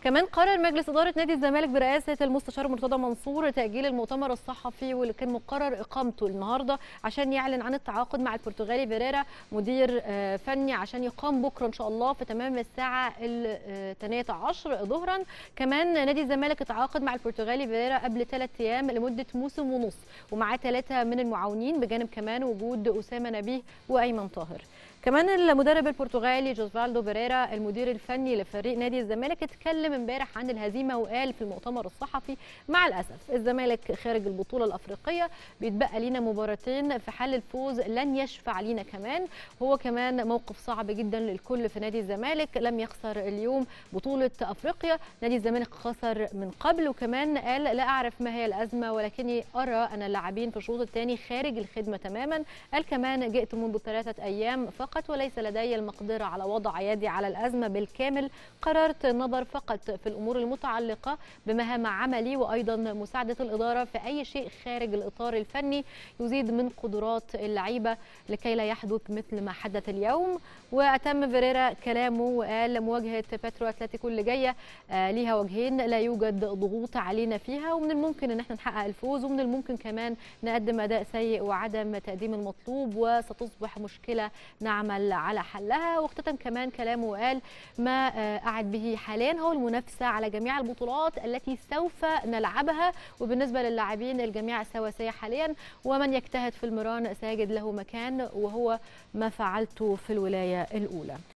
كمان قرر مجلس إدارة نادي الزمالك برئاسة المستشار مرتضى منصور تأجيل المؤتمر الصحفي واللي كان مقرر إقامته النهاردة عشان يعلن عن التعاقد مع البرتغالي فيريرا مدير آه، فني عشان يقام بكرة إن شاء الله في تمام الساعة الثانية عشر ظهرا كمان نادي الزمالك اتعاقد مع البرتغالي فيريرا قبل ثلاث أيام لمدة موسم ونص ومعاه ثلاثة من المعاونين بجانب كمان وجود أسامة نبيه وأيمن طاهر كمان المدرب البرتغالي جوزفالدو فيريرا المدير الفني لفريق نادي الزمالك اتكلم امبارح عن الهزيمه وقال في المؤتمر الصحفي مع الاسف الزمالك خارج البطوله الافريقيه بيتبقى لينا مباراتين في حال الفوز لن يشفع لينا كمان هو كمان موقف صعب جدا للكل في نادي الزمالك لم يخسر اليوم بطوله افريقيا نادي الزمالك خسر من قبل وكمان قال لا اعرف ما هي الازمه ولكني ارى ان اللاعبين في الشوط الثاني خارج الخدمه تماما قال كمان جئت منذ ثلاثه ايام فقط فقط وليس لدي المقدرة على وضع يدي على الأزمة بالكامل قررت النظر فقط في الأمور المتعلقة بمهام عملي وأيضا مساعدة الإدارة في أي شيء خارج الإطار الفني يزيد من قدرات اللعيبة لكي لا يحدث مثل ما حدث اليوم وأتم فيريرا كلامه وقال مواجهة باترو أتلتيكو اللي جاية آه ليها وجهين لا يوجد ضغوط علينا فيها ومن الممكن ان احنا نحقق الفوز ومن الممكن كمان نقدم اداء سيء وعدم تقديم المطلوب وستصبح مشكله نعمل عمل على حلها واختتم كمان كلامه وقال ما قعد به حاليا هو المنافسه على جميع البطولات التي سوف نلعبها وبالنسبه للاعبين الجميع سواسيه حاليا ومن يجتهد في المران سيجد له مكان وهو ما فعلته في الولايه الاولى